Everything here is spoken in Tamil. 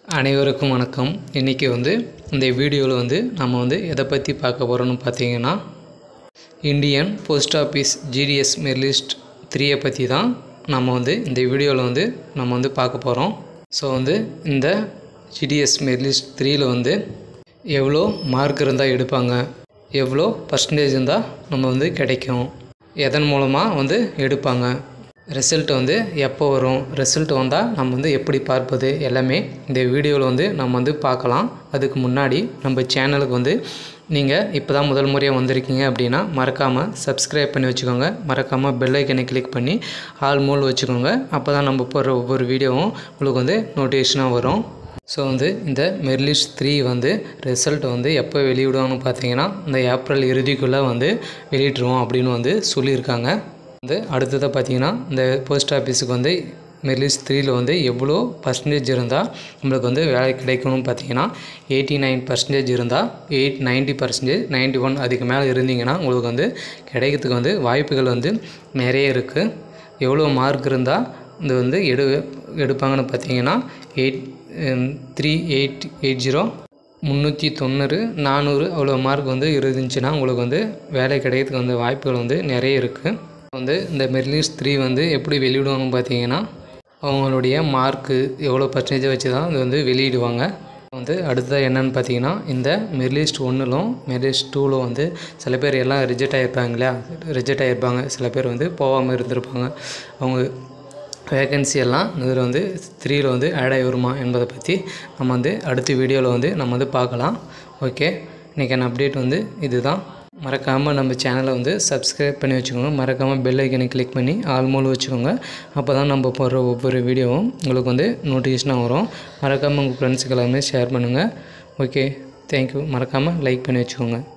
அனைவருக்கும் வணக்கம் இன்றைக்கி வந்து இந்த வீடியோவில் வந்து நம்ம வந்து எதை பற்றி பார்க்க போகிறோம்னு பார்த்தீங்கன்னா Indian post office GDS merit list த்ரீயை பற்றி தான் நம்ம வந்து இந்த வீடியோவில் வந்து நம்ம வந்து பார்க்க போகிறோம் ஸோ வந்து இந்த ஜிடிஎஸ் மெர்லிஸ்ட் த்ரீயில் வந்து எவ்வளோ மார்க் இருந்தால் எடுப்பாங்க எவ்வளோ பர்சன்டேஜ் இருந்தால் நம்ம வந்து கிடைக்கும் எதன் மூலமாக வந்து எடுப்பாங்க ரிசல்ட் வந்து எப்போ வரும் ரிசல்ட் வந்தால் நம்ம வந்து எப்படி பார்ப்பது எல்லாமே இந்த வீடியோவில் வந்து நம்ம வந்து பார்க்கலாம் அதுக்கு முன்னாடி நம்ம சேனலுக்கு வந்து நீங்கள் இப்போ தான் முதல் முறையாக வந்திருக்கீங்க அப்படின்னா மறக்காமல் சப்ஸ்கிரைப் பண்ணி வச்சுக்கோங்க மறக்காமல் பெல் ஐக்கனை கிளிக் பண்ணி ஆல் மூல் வச்சுக்கோங்க அப்போ தான் நம்ம போடுற ஒவ்வொரு வீடியோவும் உங்களுக்கு வந்து நோட்டிஃபிகேஷனாக வரும் ஸோ வந்து இந்த மெர்லிஷ் த்ரீ வந்து ரிசல்ட் வந்து எப்போ வெளியிடுவாங்கன்னு பார்த்தீங்கன்னா இந்த ஏப்ரல் இறுதிக்குள்ளே வந்து வெளியிட்டுருவோம் அப்படின்னு வந்து சொல்லியிருக்காங்க வந்து அடுத்ததாக பார்த்தீங்கன்னா இந்த போஸ்ட் ஆஃபீஸுக்கு வந்து மெர்லிஸ் த்ரீயில் வந்து எவ்வளோ பர்சன்டேஜ் இருந்தால் நம்மளுக்கு வந்து வேலை கிடைக்கணும்னு பார்த்தீங்கன்னா எயிட்டி நைன் பர்சன்டேஜ் இருந்தால் eight ninety percentage ninety one அதுக்கு மேலே இருந்தீங்கன்னா உங்களுக்கு வந்து கிடைக்கிறதுக்கு வந்து வாய்ப்புகள் வந்து நிறைய இருக்குது எவ்வளோ மார்க் இருந்தால் இது வந்து எடு எடுப்பாங்கன்னு பார்த்தீங்கன்னா eight three eight eight zero முந்நூற்றி தொண்ணூறு நானூறு அவ்வளோ மார்க் வந்து இருந்துச்சுன்னா உங்களுக்கு வந்து வேலை கிடைக்கிறதுக்கு வந்து வாய்ப்புகள் வந்து நிறைய இருக்குது வந்து இந்த மெர்லிஸ் த்ரீ வந்து எப்படி வெளியிடுவாங்கன்னு பார்த்தீங்கன்னா அவங்களுடைய மார்க்கு எவ்வளோ பர்சன்டேஜ் வச்சு தான் இது வந்து வெளியிடுவாங்க வந்து அடுத்ததாக என்னென்னு பார்த்தீங்கன்னா இந்த மெர்லிஸ்ட் ஒன்றிலும் மெர்லிஸ்ட் டூவில் வந்து சில பேர் எல்லாம் ரிஜெக்ட் ஆகிருப்பாங்க இல்லையா ரிஜெக்ட் ஆகிருப்பாங்க சில பேர் வந்து போகாமல் இருந்திருப்பாங்க அவங்க வேகன்சி எல்லாம் இதில் வந்து த்ரீயில் வந்து ஆட் ஆகி வருமா என்பதை பற்றி நம்ம வந்து அடுத்த வீடியோவில் வந்து நம்ம வந்து பார்க்கலாம் ஓகே இன்றைக்கான அப்டேட் வந்து இதுதான் மறக்காமல் நம்ம சேனலை வந்து சப்ஸ்கிரைப் பண்ணி வச்சுக்கோங்க மறக்காமல் பெல் ஐக்கனை கிளிக் பண்ணி ஆல் மூலம் வச்சுக்கோங்க அப்போ தான் நம்ம போடுற ஒவ்வொரு வீடியோவும் உங்களுக்கு வந்து நோட்டிஃபிகேஷனாக வரும் மறக்காமல் உங்கள் ஃப்ரெண்ட்ஸுக்கு எல்லாமே ஷேர் பண்ணுங்கள் ஓகே தேங்க்யூ மறக்காமல் லைக் பண்ணி வச்சுக்கோங்க